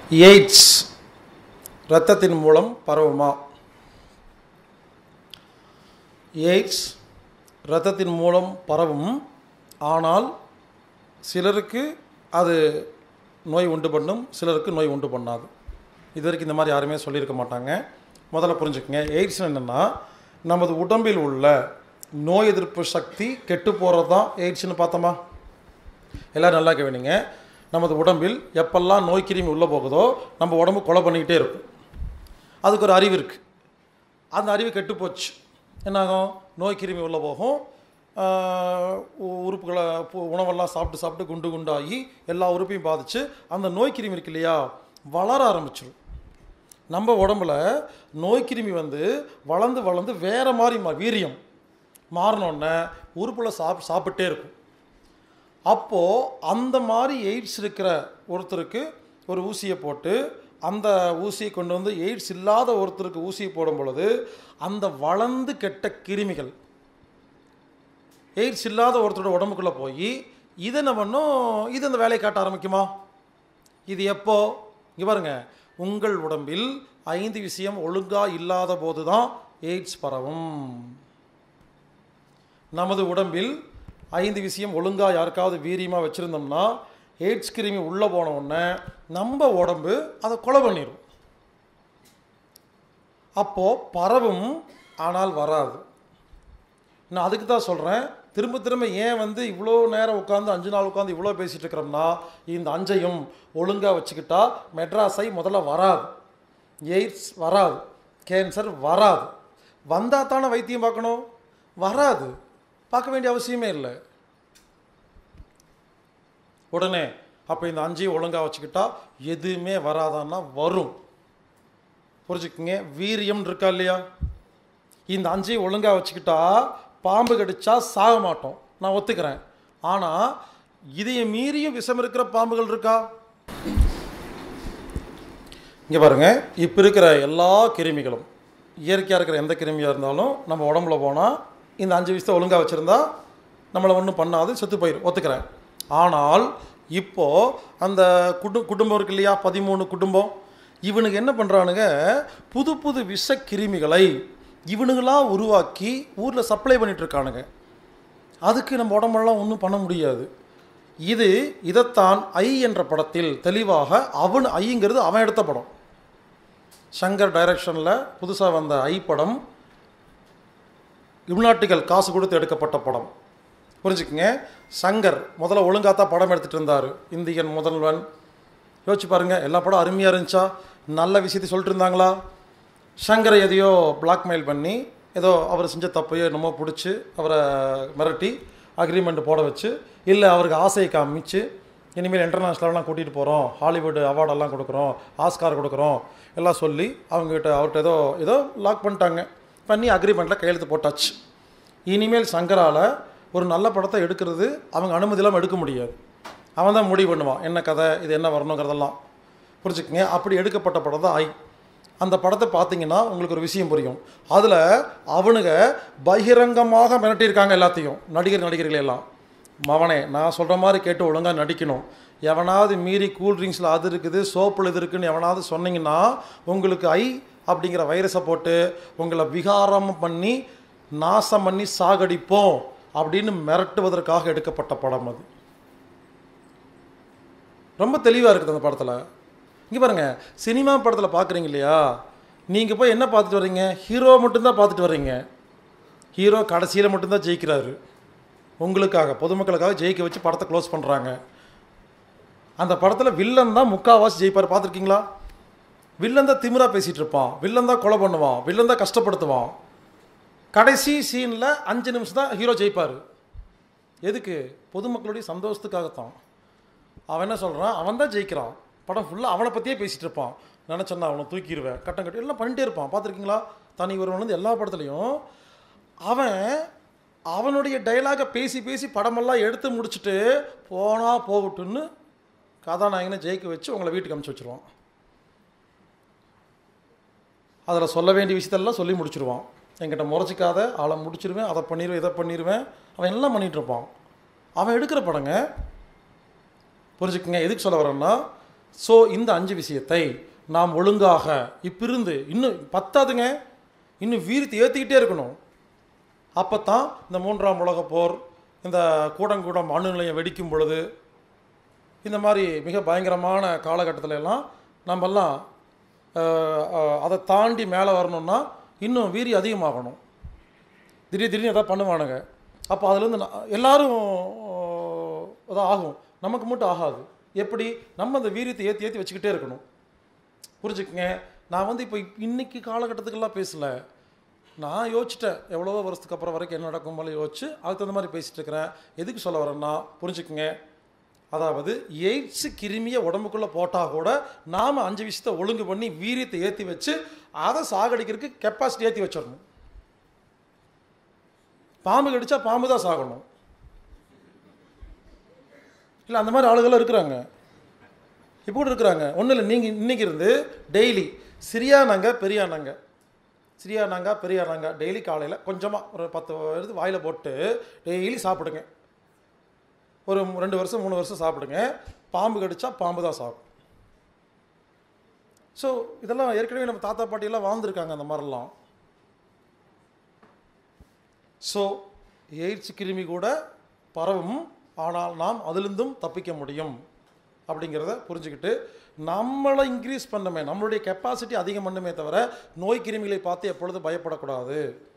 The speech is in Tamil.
எய்ட்ஸ் இரத்தத்தின் மூலம் பரவுமா எய்ட்ஸ் இரத்தத்தின் மூலம் பரவும் ஆனால் சிலருக்கு அது நோய் உண்டு பண்ணும் சிலருக்கு நோய் உண்டு பண்ணாது இது வரைக்கும் இந்த மாதிரி யாருமே சொல்லியிருக்க மாட்டாங்க முதல்ல புரிஞ்சுக்கங்க எய்ட்ஸ் என்னென்னா நமது உடம்பில் உள்ள நோய் எதிர்ப்பு சக்தி கெட்டு போகிறது தான் எய்ட்ஸ்னு பார்த்தோமா எல்லோரும் நல்லா கவனிங்க நமது உடம்பில் எப்பெல்லாம் நோய் கிருமி உள்ளே போகுதோ நம்ம உடம்பு கொலை பண்ணிக்கிட்டே இருக்கும் அதுக்கு ஒரு அறிவு இருக்குது அந்த அறிவு கெட்டு போச்சு என்னாகும் நோய் கிருமி உள்ளே போகும் ஆஹ் உ- உறுப்புகளை பு- உணவெல்லாம் சாப்பிட்டு சாப்பிட்டு குண்டு குண்டாகி எல்லா உறுப்பையும் பாதிச்சு அந்த நோய் கிருமி இருக்கு இல்லையா வளர ஆரம்பிச்சிடும் நம்ம உடம்புல நோய் கிருமி வந்து வளர்ந்து வளர்ந்து வேற மாதிரி மா வீரியம் மாறினோடனே உறுப்புல சாப் சாப்பிட்டே இருக்கும் அப்போது அந்த மாதிரி எய்ட்ஸ் இருக்கிற ஒருத்தருக்கு ஒரு ஊசியை போட்டு அந்த ஊசியை கொண்டு வந்து எய்ட்ஸ் இல்லாத ஒருத்தருக்கு ஊசியை போடும் பொழுது அந்த வளர்ந்து கெட்ட கிருமிகள் எய்ட்ஸ் இல்லாத ஒருத்தரோட உடம்புக்குள்ளே போய் இதை என்ன பண்ணும் இது அந்த வேலையை காட்ட ஆரம்பிக்குமா இது எப்போ இங்கே பாருங்க உங்கள் உடம்பில் ஐந்து விஷயம் ஒழுங்காக இல்லாத போது தான் எய்ட்ஸ் பரவும் நமது உடம்பில் ஐந்து விஷயம் ஒழுங்காக யாருக்காவது வீரியமாக வச்சுருந்தோம்னா எய்ட்ஸ் கிருமி உள்ளே போன உடனே நம்ம உடம்பு அதை கொலை பண்ணிடும் அப்போது பரவும் ஆனால் வராது நான் அதுக்கு தான் சொல்கிறேன் திரும்ப திரும்ப ஏன் வந்து இவ்வளோ நேரம் உட்காந்து அஞ்சு நாள் உட்காந்து இவ்வளோ பேசிகிட்டு இருக்கிறோம்னா இந்த அஞ்சையும் ஒழுங்காக வச்சுக்கிட்டா மெட்ராஸை முதல்ல வராது எய்ட்ஸ் வராது கேன்சர் வராது வந்தால் தானே வைத்தியம் பார்க்கணும் வராது பார்க்க வேண்டிய அவசியமே இல்லை உடனே அப்போ இந்த அஞ்சையும் ஒழுங்காக வச்சுக்கிட்டா எதுவுமே வராதான்னா வரும் புரிஞ்சுக்குங்க வீரியம் இருக்கா இல்லையா இந்த அஞ்சையும் ஒழுங்காக வச்சுக்கிட்டா பாம்பு கடிச்சா சாக மாட்டோம் நான் ஒத்துக்கிறேன் ஆனால் இதைய மீறியும் விஷம் இருக்கிற பாம்புகள் இருக்கா இங்கே பாருங்க இப்போ இருக்கிற எல்லா கிருமிகளும் இயற்கையாக இருக்கிற எந்த கிருமியாக இருந்தாலும் நம்ம உடம்புல போனால் இந்த அஞ்சு விஷயத்தை ஒழுங்காக வச்சுருந்தா நம்மளை ஒன்றும் பண்ணாது செத்து போயிடும் ஒத்துக்கிறேன் ஆனால் இப்போது அந்த குடு குடும்பம் இருக்கு இல்லையா பதிமூணு குடும்பம் இவனுக்கு என்ன பண்ணுறானுங்க புது புது விஷ கிருமிகளை இவனுங்களா உருவாக்கி ஊரில் சப்ளை பண்ணிட்டு இருக்கானுங்க அதுக்கு நம்ம உடம்பெல்லாம் ஒன்றும் பண்ண முடியாது இது இதைத்தான் ஐ என்ற படத்தில் தெளிவாக அவன் ஐங்கிறது அவன் எடுத்த படம் சங்கர் டைரக்ஷனில் புதுசாக வந்த ஐ படம் இம்நாட்டிகள் காசு கொடுத்து எடுக்கப்பட்ட படம் புரிஞ்சுக்குங்க சங்கர் முதல்ல ஒழுங்காக தான் படம் எடுத்துகிட்டு இருந்தார் இந்தியன் முதல்வன் யோசிச்சு பாருங்க எல்லா படம் அருமையாக இருந்துச்சா நல்ல விஷயத்தை சொல்லிட்டு இருந்தாங்களா சங்கரை எதையோ பிளாக்மெயில் பண்ணி ஏதோ அவர் செஞ்ச தப்பையோ என்னமோ பிடிச்சி அவரை மிரட்டி அக்ரிமெண்ட் போட வச்சு இல்லை அவருக்கு ஆசையை காமிச்சு இனிமேல் இன்டர்நேஷ்னலெலாம் கூட்டிகிட்டு போகிறோம் ஹாலிவுட் அவார்டெல்லாம் கொடுக்குறோம் ஆஸ்கார் கொடுக்குறோம் எல்லாம் சொல்லி அவங்ககிட்ட அவர்கிட்ட ஏதோ ஏதோ லாக் பண்ணிட்டாங்க பண்ணி அக்ரிமெண்ட்டில் கையெழுத்து போட்டாச்சு இனிமேல் சங்கரால் ஒரு நல்ல படத்தை எடுக்கிறது அவங்க அனுமதி இல்லாமல் எடுக்க முடியாது அவன் தான் முடிவு பண்ணுவான் என்ன கதை இது என்ன வரணுங்கிறதெல்லாம் புரிஞ்சுக்கங்க அப்படி எடுக்கப்பட்ட படம் தான் ஐ அந்த படத்தை பார்த்தீங்கன்னா உங்களுக்கு ஒரு விஷயம் புரியும் அதில் அவனுங்க பகிரங்கமாக மிரட்டியிருக்காங்க எல்லாத்தையும் நடிகர் நடிகர்கள் எல்லாம் மவனே நான் சொல்கிற மாதிரி கேட்டு ஒழுங்காக நடிக்கணும் எவனாவது மீறி கூல் ட்ரிங்க்ஸில் அது இருக்குது சோப்பில் இது இருக்குன்னு எவனாவது சொன்னீங்கன்னா உங்களுக்கு ஐ அப்படிங்கிற வைரஸை போட்டு உங்களை விகாரம் பண்ணி நாசம் பண்ணி சாகடிப்போம் அப்படின்னு மிரட்டுவதற்காக எடுக்கப்பட்ட படம் அது ரொம்ப தெளிவாக இருக்குது அந்த படத்தில் இங்கே பாருங்கள் சினிமா படத்தில் பார்க்குறீங்க இல்லையா நீங்கள் போய் என்ன பார்த்துட்டு வர்றீங்க ஹீரோ மட்டும்தான் பார்த்துட்டு வர்றீங்க ஹீரோ கடைசியில் மட்டும்தான் ஜெயிக்கிறாரு உங்களுக்காக பொதுமக்களுக்காக ஜெயிக்க வச்சு படத்தை க்ளோஸ் பண்ணுறாங்க அந்த படத்தில் வில்லன் தான் முக்காவாசி ஜெயிப்பார் பார்த்துருக்கீங்களா வில்லன் தான் திமிரா பேசிகிட்டு இருப்பான் வில்லன் தான் கொலை பண்ணுவான் வில்லன் தான் கஷ்டப்படுத்துவான் கடைசி சீனில் அஞ்சு நிமிஷம் தான் ஹீரோ ஜெயிப்பார் எதுக்கு பொதுமக்களுடைய சந்தோஷத்துக்காகத்தான் அவன் என்ன சொல்கிறான் அவன் தான் ஜெயிக்கிறான் படம் ஃபுல்லாக அவனை பற்றியே பேசிகிட்டு இருப்பான் நினச்சேன்னா அவனை தூக்கிடுவேன் கட்டம் கட்டி எல்லாம் பண்ணிட்டே இருப்பான் பார்த்துருக்கீங்களா தனி ஒருவன் வந்து எல்லா படத்துலையும் அவன் அவனுடைய டைலாகை பேசி பேசி படமெல்லாம் எடுத்து முடிச்சுட்டு போனால் போகட்டும்னு கதாநாயகனை ஜெயிக்க வச்சு உங்களை வீட்டுக்கு அனுப்பிச்சி வச்சுருவான் அதில் சொல்ல வேண்டிய விஷயத்தெல்லாம் சொல்லி முடிச்சிருவான் என்கிட்ட முறைச்சிக்காத ஆளை முடிச்சிருவேன் அதை பண்ணிடுவேன் இதை பண்ணிடுவேன் அவன் எல்லாம் பண்ணிகிட்டு இருப்பான் அவன் எடுக்கிற படங்க புரிஞ்சுக்குங்க எதுக்கு சொல்ல வரேன்னா ஸோ இந்த அஞ்சு விஷயத்தை நாம் ஒழுங்காக இப்பிருந்து இன்னும் பத்தாதுங்க இன்னும் வீரத்தை ஏற்றிக்கிட்டே இருக்கணும் அப்போ தான் இந்த மூன்றாம் உலகப் போர் இந்த கூடங்கூடம் அணு நிலையம் வெடிக்கும் பொழுது இந்த மாதிரி மிக பயங்கரமான காலகட்டத்துல எல்லாம் நம்மெல்லாம் அஹ், அஹ், அதை தாண்டி மேலே வரணும்னா இன்னும் வீரி அதிகமாகணும் திடீர் திடீர்னு எதாவது பண்ணுவானுங்க அப்போ அதுலேருந்து நா- எல்லாரும் அதான் ஆகும் நமக்கு மட்டும் ஆகாது எப்படி நம்ம அந்த வீரியத்தை ஏற்றி ஏற்றி வச்சுக்கிட்டே இருக்கணும் புரிஞ்சுக்குங்க நான் வந்து இப்போ இன்னைக்கு காலகட்டத்துக்கெல்லாம் பேசல நான் யோசிச்சிட்டேன் எவ்வளவோ வருஷத்துக்கு அப்புறம் வரைக்கும் என்ன நடக்கும் போல யோசிச்சு அதுக்கு தகுந்த மாதிரி பேசிட்டு இருக்கிறேன் எதுக்கு சொல்ல வரேன்னா புரிஞ்சுக்குங்க அதாவது எய்ட்ஸ் கிருமியை உடம்புக்குள்ளே போட்டால் கூட நாம் அஞ்சு விஷயத்தை ஒழுங்கு பண்ணி வீரியத்தை ஏற்றி வச்சு அதை சாகடிக்கிறதுக்கு கெப்பாசிட்டி ஏற்றி வச்சிடணும் பாம்பு கடிச்சா பாம்பு தான் சாகணும் இல்லை அந்த மாதிரி ஆளுகள்லாம் இருக்கிறாங்க இப்போ கூட இருக்கிறாங்க ஒன்றும் இல்லை நீங்கள் இன்னைக்கு இருந்து டெய்லி சிறியானங்க பெரியானங்க சிறியானங்க பெரியானங்க டெய்லி காலையில் கொஞ்சமாக ஒரு பத்து எடுத்து வாயில் போட்டு டெய்லி சாப்பிடுங்க ஒரு மு- ரெண்டு வருஷம் மூணு வருஷம் சாப்பிடுங்க பாம்பு கடிச்சா பாம்பு தான் சாப்பிடும் ஸோ இதெல்லாம் ஏற்கனவே நம்ம தாத்தா பாட்டியெல்லாம் வாழ்ந்துருக்காங்க அந்த மாதிரிலாம் ஸோ எய்ட்ஸ் கிருமி கூட பரவும் ஆனால் நாம் அதிலிருந்தும் தப்பிக்க முடியும் அப்படிங்கிறத புரிஞ்சுக்கிட்டு நம்மளை இன்க்ரீஸ் பண்ணமே நம்மளுடைய கெப்பாசிட்டி அதிகம் பண்ணுமே தவிர நோய் கிருமிகளை பார்த்து எப்பொழுதும் பயப்படக்கூடாது